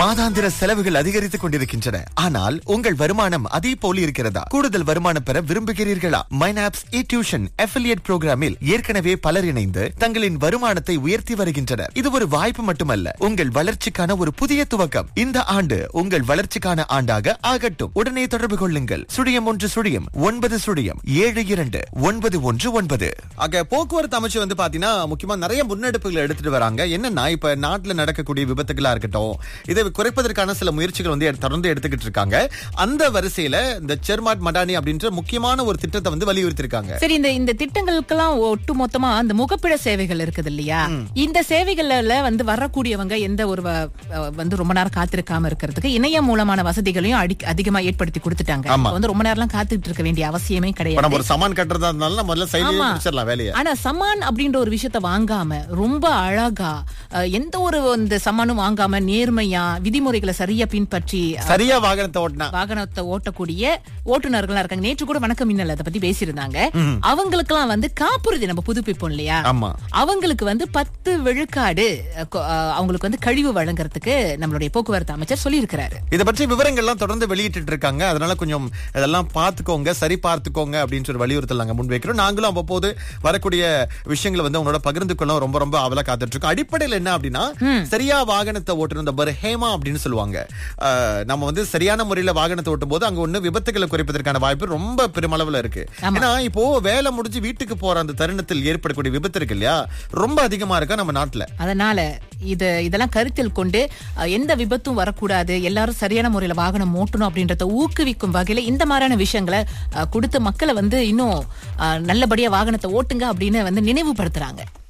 மாதாந்திர செலவுகள் அதிகரித்துக் கொண்டிருக்கின்றன ஆனால் உங்கள் வருமானம் அதே போல இருக்கிறதா கூடுதல் வருமானம் பெற விரும்புகிறீர்களா மைனாப்ஸ் இ டியூஷன் அஃபிலியேட் புரோகிராமில் ஏற்கனவே பலர் இணைந்து தங்களின் வருமானத்தை உயர்த்தி வருகின்றனர் இது ஒரு வாய்ப்பு மட்டுமல்ல உங்கள் வளர்ச்சிக்கான ஒரு புதிய துவக்கம் இந்த ஆண்டு உங்கள் வளர்ச்சிக்கான ஆண்டாக ஆகட்டும் உடனே தொடர்பு கொள்ளுங்கள் சுழியம் ஒன்று சுழியம் ஒன்பது சுழியம் ஏழு இரண்டு ஒன்பது ஒன்று ஒன்பது ஆக போக்குவரத்து அமைச்சு வந்து பாத்தீங்கன்னா முக்கியமா நிறைய முன்னெடுப்புகளை எடுத்துட்டு வராங்க என்னன்னா இப்ப நாட்டுல நடக்கக்கூடிய விபத்துகளா இருக்கட்டும் இதை குறைப்பதற்கான சில முயற்சிகள் வந்து தொடர்ந்து எடுத்துக்கிட்டு இருக்காங்க அந்த வரிசையில இந்த செர்மாட் மடானி அப்படின்ற முக்கியமான ஒரு திட்டத்தை வந்து வலியுறுத்தி இருக்காங்க சரி இந்த இந்த திட்டங்களுக்கெல்லாம் ஒட்டு மொத்தமா அந்த முகப்பிட சேவைகள் இருக்குது இல்லையா இந்த சேவைகள்ல வந்து வரக்கூடியவங்க எந்த ஒரு வ- அஹ் வந்து ரொம்ப நேரம் காத்திருக்காம இருக்கிறதுக்கு இணையம் மூலமான வசதிகளையும் அடி- அதிகமா ஏற்படுத்தி கொடுத்துட்டாங்க ஆமா. இப்ப வந்து ரொம்ப நேரம்லாம் காத்துட்டு இருக்க வேண்டிய அவசியமே இப்ப கிடையாது நம்ம ஒரு சமான் கட்டுறதா இருந்தாலும் முதல்ல சைட்லயே ஆமா. முடிச்சிடலாம் வேலையை ஆனா சமான் அப்படின்ற ஒரு விஷயத்த வாங்காம ரொம்ப அழகா அஹ், எந்த ஒரு இந்த சமானும் வாங்காம நேர்மையா விதிமுறைகளை சரியா பின்பற்றி அஹ், சரியா வாகனத்தை ஓட்டினா வாகனத்தை ஓட்டக்கூடிய ஓட்டுநர்களா இருக்காங்க நேற்று கூட வணக்கம் மின்னல் அதை பத்தி பேசியிருந்தாங்க அவங்களுக்கெல்லாம் வந்து காப்புறுதி நம்ம புதுப்பிப்போம் இல்லையா ஆமா அவங்களுக்கு வந்து பத்து விழுக்காடு அஹ், கொ- அஹ், அவங்களுக்கு வந்து கழிவு வழங்குறதுக்கு நம்மளுடைய போக்குவரத்து அமைச்சர் சொல்லியிருக்கிறாரு இதை பற்றி விவரங்கள்லாம் தொடர்ந்து வெளியிட்டு இருக்காங்க அதனால கொஞ்சம் இதெல்லாம் பார்த்துக்கோங்க சரி பார்த்துக்கோங்க அப்படின்னு சொல்லி வலியுறுத்தல் நாங்க முன்வைக்கிறோம் நாங்களும் அவ்வப்போது வரக்கூடிய விஷயங்களை வந்து உங்களோட பகிர்ந்து கொள்ள ரொம்ப ரொம்ப அவலா காத்துட்டு இருக்கோம் அடிப்படையில் என்ன அப்படின்னா சரியா வாகனத்தை ஓட்டுற இந்த ஒரு ஹேமா அப்படின்னு சொல்லுவாங்க அஹ், நம்ம வந்து சரியான முறையில வாகனத்தை ஓட்டும் போது அங்க ஒண்ணு விபத்துகளை குறைப்பதற்கான வாய்ப்பு ரொம்ப பெருமளவுல இருக்கு ஏன்னா இப்போ வேலை முடிஞ்சு வீட்டுக்கு போற அந்த தருணத்தில் ஏற்படக்கூடிய விபத்து இருக்கு இல்லையா ரொம்ப அதிகமா இருக்கா நம்ம நாட்டுல அதனால இது இதெல்லாம் கருத்தில் கொண்டு அஹ், எந்த விபத்தும் வரக்கூடாது எல்லாரும் சரியான முறையில வாகனம் ஓட்டணும் அப்படின்றத ஊக்குவிக்கும் வகையில இந்த மாதிரியான விஷயங்களை அஹ், கொடுத்து மக்களை வந்து இன்னும் அஹ், நல்லபடியா வாகனத்தை ஓட்டுங்க அப்படின்னு வந்து நினைவுபடுத்துறாங்க